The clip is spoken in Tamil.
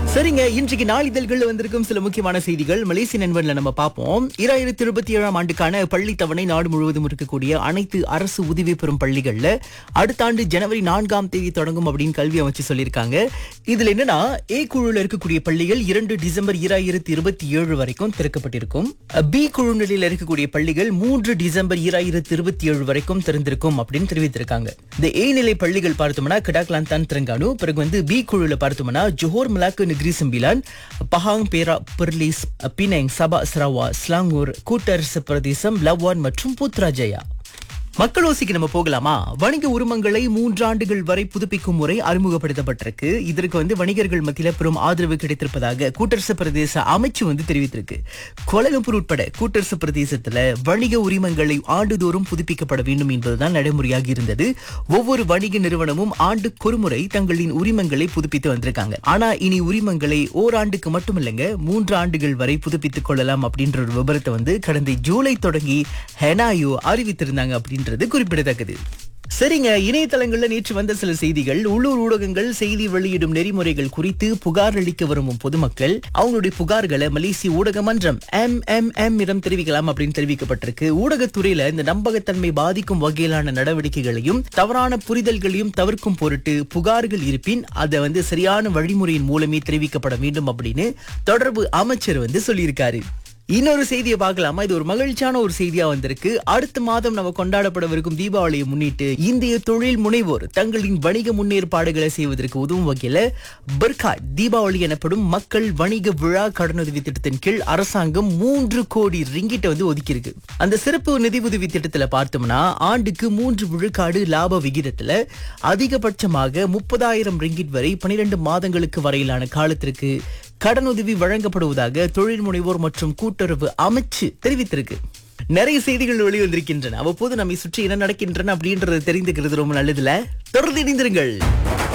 சரிங்க இன்றைக்கு நாளிதழ்கள் வந்திருக்கும் சில முக்கியமான செய்திகள் மலேசிய நண்பன்ல நம்ம பார்ப்போம் இராயிரத்தி இருபத்தி ஏழாம் ஆண்டுக்கான பள்ளி தவணை நாடு முழுவதும் இருக்கக்கூடிய அனைத்து அரசு உதவி பெறும் பள்ளிகள்ல அடுத்த ஆண்டு ஜனவரி நான்காம் தேதி தொடங்கும் அப்படின்னு கல்வி அமைச்சு சொல்லியிருக்காங்க இதுல என்னன்னா ஏ குழுல இருக்கக்கூடிய பள்ளிகள் இரண்டு டிசம்பர் இராயிரத்தி இருபத்தி ஏழு வரைக்கும் திறக்கப்பட்டிருக்கும் பி குழு நிலையில் இருக்கக்கூடிய பள்ளிகள் மூன்று டிசம்பர் இராயிரத்தி இருபத்தி ஏழு வரைக்கும் திறந்திருக்கும் அப்படின்னு தெரிவித்திருக்காங்க இந்த ஏ நிலை பள்ளிகள் பார்த்தோம்னா கிடாக்லாந்தான் திரங்கானு பிறகு வந்து பி குழுல பார்த்தோம்னா Johor Malacca Negeri Sembilan Pahang Perak Perlis Penang Sabah Sarawak Selangor கூட்டரசு பிரதேசம் லவ்வான் மற்றும் புத்ராஜயா மக்கள் ஓசிக்கு நம்ம போகலாமா வணிக உரிமங்களை மூன்றாண்டுகள் வரை புதுப்பிக்கும் முறை அறிமுகப்படுத்தப்பட்டிருக்கு இதற்கு வந்து வணிகர்கள் மத்தியில பெரும் ஆதரவு கிடைத்திருப்பதாக கூட்டரசு பிரதேச அமைச்சு வந்து தெரிவித்திருக்கு கோலகம்பூர் உட்பட கூட்டரசு பிரதேசத்துல வணிக உரிமங்களை ஆண்டுதோறும் புதுப்பிக்கப்பட வேண்டும் என்பதுதான் நடைமுறையாக இருந்தது ஒவ்வொரு வணிக நிறுவனமும் ஆண்டுக்கொருமுறை தங்களின் உரிமங்களை புதுப்பித்து வந்திருக்காங்க ஆனா இனி உரிமங்களை ஓராண்டுக்கு மட்டும் இல்லைங்க மூன்று ஆண்டுகள் வரை புதுப்பித்துக் கொள்ளலாம் அப்படின்ற ஒரு விபரத்தை வந்து கடந்த ஜூலை தொடங்கி ஹெனாயோ அறிவித்திருந்தாங்க அப்படின்றது குறிப்பிடத்தக்கது சரிங்க இணையதளங்கள்ல நேற்று வந்த சில செய்திகள் உள்ளூர் ஊடகங்கள் செய்தி வெளியிடும் நெறிமுறைகள் குறித்து புகார் அளிக்க விரும்பும் பொதுமக்கள் அவங்களுடைய புகார்களை மலேசிய ஊடக மன்றம் எம் எம் எம் இடம் தெரிவிக்கலாம் அப்படின்னு தெரிவிக்கப்பட்டிருக்கு ஊடகத்துறையில இந்த நம்பகத்தன்மை பாதிக்கும் வகையிலான நடவடிக்கைகளையும் தவறான புரிதல்களையும் தவிர்க்கும் பொருட்டு புகார்கள் இருப்பின் அதை வந்து சரியான வழிமுறையின் மூலமே தெரிவிக்கப்பட வேண்டும் அப்படின்னு தொடர்பு அமைச்சர் வந்து சொல்லியிருக்காரு இன்னொரு செய்தியை பார்க்கலாமா இது ஒரு மகிழ்ச்சியான ஒரு செய்தியா வந்திருக்கு அடுத்த மாதம் நம்ம கொண்டாடப்படவிருக்கும் தீபாவளியை முன்னிட்டு இந்திய தொழில் முனைவோர் தங்களின் வணிக முன்னேற்பாடுகளை செய்வதற்கு உதவும் வகையில பர்காட் தீபாவளி எனப்படும் மக்கள் வணிக விழா கடனுதவி திட்டத்தின் கீழ் அரசாங்கம் மூன்று கோடி ரிங்கிட்ட வந்து ஒதுக்கியிருக்கு அந்த சிறப்பு நிதி உதவி திட்டத்துல பார்த்தோம்னா ஆண்டுக்கு மூன்று விழுக்காடு லாப விகிதத்துல அதிகபட்சமாக முப்பதாயிரம் ரிங்கிட் வரை பனிரெண்டு மாதங்களுக்கு வரையிலான காலத்திற்கு கடனுதவி வழங்கப்படுவதாக தொழில் முனைவோர் மற்றும் கூட்டுறவு அமைச்சு தெரிவித்திருக்கு நிறைய செய்திகள் வெளிவந்திருக்கின்றன அவ்வப்போது நம்மை சுற்றி என்ன நடக்கின்றன அப்படின்றது தெரிந்துக்கிறது ரொம்ப நல்லதுல தொடர்ந்து இணைந்திருங்கள்